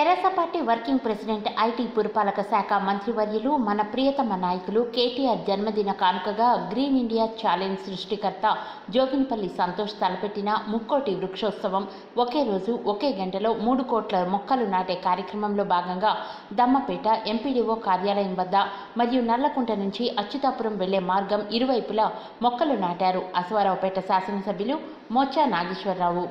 TRS party working president IT పురపాలక శాఖ మంత్రివర్యులు మన ప్రియతమ నాయకులు కేటీఆర్ జన్మదిన కానుకగా గ్రీన్ ఇండియా ఛాలెంజ్ సృష్టికర్త జోగినిపల్లి సంతోష్ తలపెట్టిన ముక్కోటి వృక్షోత్సవం ఒకే రోజు ఒకే గంటలో మూడు కోట్ల మొక్కలు నాటే కార్యక్రమంలో భాగంగా దమ్మపేట ఎంపీడీఓ కార్యాలయం వద్ద మరియు నల్లకుంట నుంచి అచ్యుతాపురం వెళ్లే మార్గం ఇరువైపులా మొక్కలు నాటారు అశ్వారావుపేట శాసనసభ్యులు మోచా నాగేశ్వరరావు